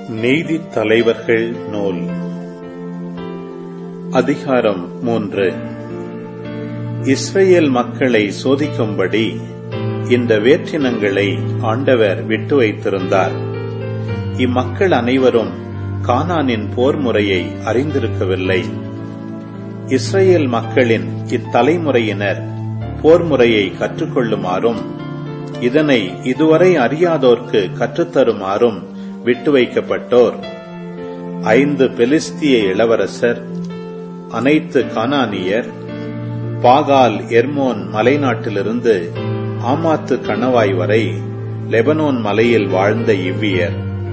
நீதித் தலைவர்கள் நூல் அதிகாரம் மூன்று இஸ்ரேல் மக்களை சோதிக்கும்படி இந்த வேற்றினங்களை ஆண்டவர் விட்டு வைத்திருந்தார் இம்மக்கள் அனைவரும் கானானின் போர் முறையை அறிந்திருக்கவில்லை இஸ்ரேல் மக்களின் இத்தலைமுறையினர் போர் முறையை கற்றுக்கொள்ளுமாறும் இதனை இதுவரை அறியாதோர்க்கு கற்றுத்தருமாறும் விட்டு வைக்கப்பட்டோர் ஐந்து பெலிஸ்திய இளவரசர் அனைத்து கானானியர் பாகால் எர்மோன் மலைநாட்டிலிருந்து ஆமாத்து கணவாய் வரை லெபனோன் மலையில் வாழ்ந்த இவ்வியர்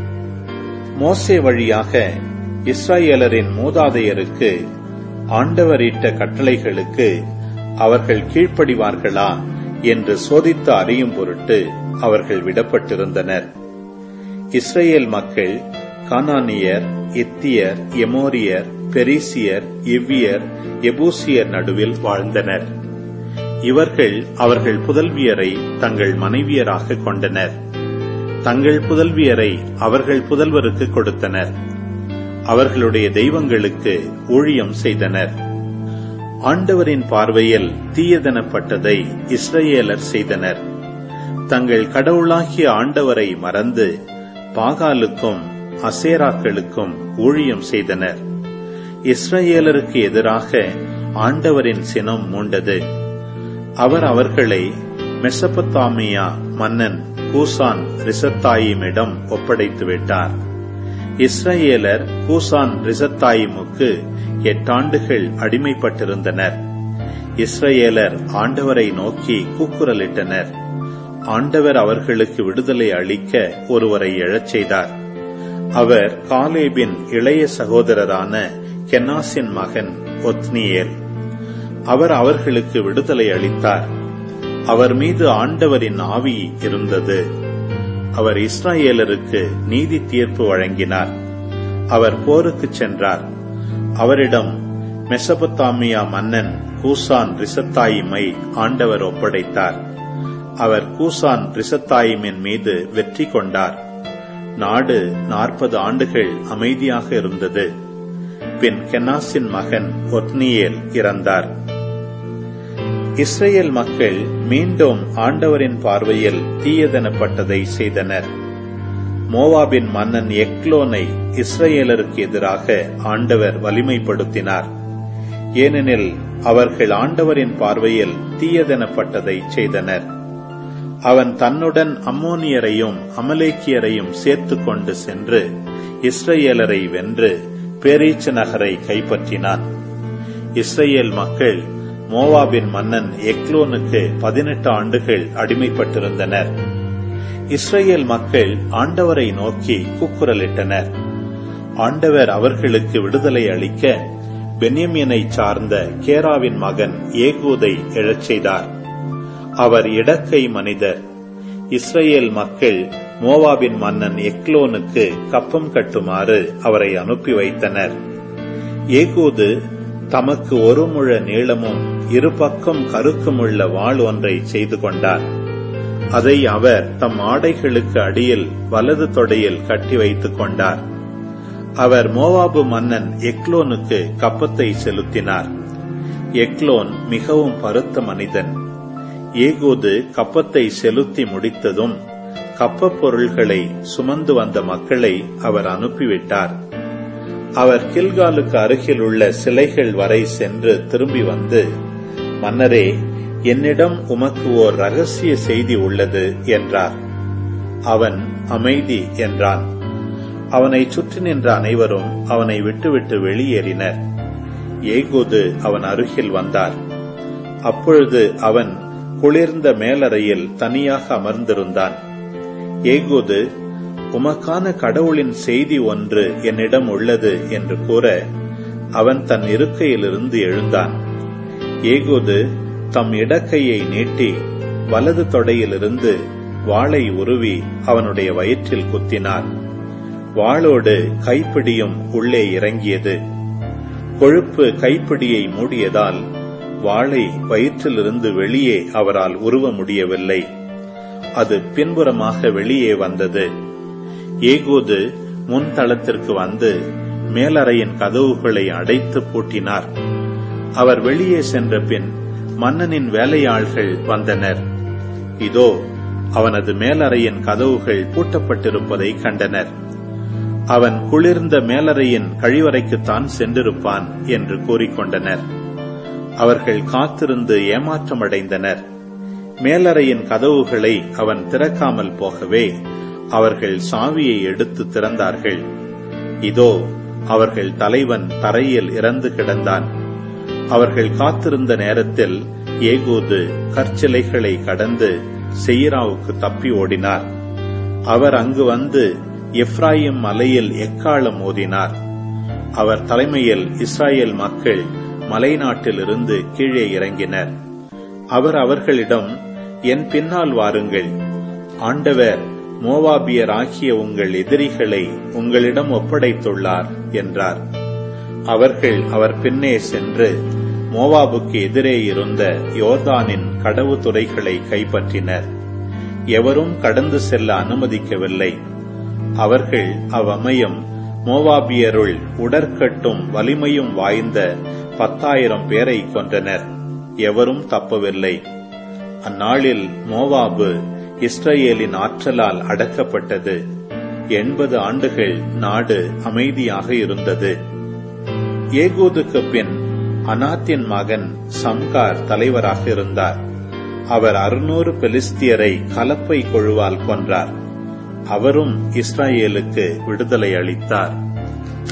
மோசே வழியாக இஸ்ராயேலரின் மூதாதையருக்கு ஆண்டவரிட்ட கட்டளைகளுக்கு அவர்கள் கீழ்ப்படிவார்களா என்று சோதித்து அறியும் பொருட்டு அவர்கள் விடப்பட்டிருந்தனர் இஸ்ரேல் மக்கள் கானானியர் எத்தியர் எமோரியர் பெரிசியர் எவ்வியர் எபூசியர் நடுவில் வாழ்ந்தனர் இவர்கள் அவர்கள் புதல்வியரை தங்கள் மனைவியராக கொண்டனர் தங்கள் புதல்வியரை அவர்கள் புதல்வருக்கு கொடுத்தனர் அவர்களுடைய தெய்வங்களுக்கு ஊழியம் செய்தனர் ஆண்டவரின் பார்வையில் தீயதனப்பட்டதை இஸ்ரேலர் செய்தனர் தங்கள் கடவுளாகிய ஆண்டவரை மறந்து பாகாலுக்கும் அசேராக்களுக்கும் ஊழியம் செய்தனர் இஸ்ரேலருக்கு எதிராக ஆண்டவரின் சினம் மூண்டது அவர் அவர்களை மெசபத்தாமியா மன்னன் கூசான் ரிசத்தாயிமிடம் ஒப்படைத்து விட்டார் இஸ்ரேலர் கூசான் ரிசத்தாயிமுக்கு எட்டாண்டுகள் அடிமைப்பட்டிருந்தனர் இஸ்ரேலர் ஆண்டவரை நோக்கி கூக்குரலிட்டனர் ஆண்டவர் அவர்களுக்கு விடுதலை அளிக்க ஒருவரை எழச் செய்தார் அவர் காலேபின் இளைய சகோதரரான கென்னாசின் மகன் ஒத்னியேல் அவர் அவர்களுக்கு விடுதலை அளித்தார் அவர் மீது ஆண்டவரின் ஆவி இருந்தது அவர் இஸ்ராயேலருக்கு நீதி தீர்ப்பு வழங்கினார் அவர் போருக்கு சென்றார் அவரிடம் மெசபத்தாமியா மன்னன் கூசான் ரிசத்தாயிமை ஆண்டவர் ஒப்படைத்தார் அவர் கூசான் ரிசத்தாயிமின் மீது வெற்றி கொண்டார் நாடு நாற்பது ஆண்டுகள் அமைதியாக இருந்தது பின் கெனாசின் மகன் ஒத்னியேல் இறந்தார் இஸ்ரேல் மக்கள் மீண்டும் ஆண்டவரின் பார்வையில் தீயதனப்பட்டதை செய்தனர் மோவாபின் மன்னன் எக்லோனை இஸ்ரேலருக்கு எதிராக ஆண்டவர் வலிமைப்படுத்தினார் ஏனெனில் அவர்கள் ஆண்டவரின் பார்வையில் தீயதனப்பட்டதை செய்தனர் அவன் தன்னுடன் அம்மோனியரையும் அமலேக்கியரையும் சேர்த்து கொண்டு சென்று இஸ்ரேலரை வென்று பேரீச்ச நகரை கைப்பற்றினான் இஸ்ரேல் மக்கள் மோவாபின் மன்னன் எக்லோனுக்கு பதினெட்டு ஆண்டுகள் அடிமைப்பட்டிருந்தனர் இஸ்ரேல் மக்கள் ஆண்டவரை நோக்கி கூக்குரலிட்டனர் ஆண்டவர் அவர்களுக்கு விடுதலை அளிக்க பென்யமியனை சார்ந்த கேராவின் மகன் ஏகூதை எழச் செய்தார் அவர் இடக்கை மனிதர் இஸ்ரேல் மக்கள் மோவாபின் மன்னன் எக்லோனுக்கு கப்பம் கட்டுமாறு அவரை அனுப்பி வைத்தனர் ஏகூது தமக்கு ஒரு முழ நீளமும் இரு பக்கம் கருக்குமுள்ள வாள் ஒன்றை செய்து கொண்டார் அதை அவர் தம் ஆடைகளுக்கு அடியில் வலது தொடையில் கட்டி வைத்துக் கொண்டார் அவர் மோவாபு மன்னன் எக்லோனுக்கு கப்பத்தை செலுத்தினார் எக்லோன் மிகவும் பருத்த மனிதன் ஏகோது கப்பத்தை செலுத்தி முடித்ததும் கப்பப் பொருள்களை சுமந்து வந்த மக்களை அவர் அனுப்பிவிட்டார் அவர் கில்காலுக்கு அருகில் உள்ள சிலைகள் வரை சென்று திரும்பி வந்து மன்னரே என்னிடம் உமக்கு ஓர் ரகசிய செய்தி உள்ளது என்றார் அவன் அமைதி என்றான் அவனை சுற்றி நின்ற அனைவரும் அவனை விட்டுவிட்டு வெளியேறினர் ஏகோது அவன் அருகில் வந்தார் அப்பொழுது அவன் குளிர்ந்த மேலறையில் தனியாக அமர்ந்திருந்தான் ஏகோது உமக்கான கடவுளின் செய்தி ஒன்று என்னிடம் உள்ளது என்று கூற அவன் தன் இருக்கையிலிருந்து எழுந்தான் ஏகோது தம் இடக்கையை நீட்டி வலது தொடையிலிருந்து வாளை உருவி அவனுடைய வயிற்றில் குத்தினார் வாளோடு கைப்பிடியும் உள்ளே இறங்கியது கொழுப்பு கைப்பிடியை மூடியதால் வாளை வயிற்றிலிருந்து வெளியே அவரால் உருவ முடியவில்லை அது பின்புறமாக வெளியே வந்தது ஏகோது முன்தளத்திற்கு வந்து மேலறையின் கதவுகளை அடைத்து பூட்டினார் அவர் வெளியே சென்ற பின் மன்னனின் வேலையாள்கள் வந்தனர் இதோ அவனது மேலறையின் கதவுகள் பூட்டப்பட்டிருப்பதை கண்டனர் அவன் குளிர்ந்த மேலறையின் கழிவறைக்குத்தான் சென்றிருப்பான் என்று கூறிக்கொண்டனர் அவர்கள் காத்திருந்து ஏமாற்றமடைந்தனர் மேலறையின் கதவுகளை அவன் திறக்காமல் போகவே அவர்கள் சாவியை எடுத்து திறந்தார்கள் இதோ அவர்கள் தலைவன் தரையில் இறந்து கிடந்தான் அவர்கள் காத்திருந்த நேரத்தில் ஏகூது கற்சிலைகளை கடந்து செயிராவுக்கு தப்பி ஓடினார் அவர் அங்கு வந்து எப்ராயிம் மலையில் எக்காலம் ஓதினார் அவர் தலைமையில் இஸ்ராயேல் மக்கள் மலைநாட்டிலிருந்து கீழே இறங்கினர் அவர் அவர்களிடம் என் பின்னால் வாருங்கள் ஆண்டவர் மோவாபியர் ஆகிய உங்கள் எதிரிகளை உங்களிடம் ஒப்படைத்துள்ளார் என்றார் அவர்கள் அவர் பின்னே சென்று மோவாபுக்கு எதிரே இருந்த யோர்தானின் கடவு துறைகளை கைப்பற்றினர் எவரும் கடந்து செல்ல அனுமதிக்கவில்லை அவர்கள் அவ்வமயம் மோவாபியருள் உடற்கட்டும் வலிமையும் வாய்ந்த பத்தாயிரம் பேரை கொன்றனர் எவரும் தப்பவில்லை அந்நாளில் மோவாபு இஸ்ரேலின் ஆற்றலால் அடக்கப்பட்டது எண்பது ஆண்டுகள் நாடு அமைதியாக இருந்தது ஏகூதுக்கு பின் அனாத்தின் மகன் சம்கார் தலைவராக இருந்தார் அவர் அறுநூறு பெலிஸ்தியரை கலப்பை கொழுவால் கொன்றார் அவரும் இஸ்ராயேலுக்கு விடுதலை அளித்தார்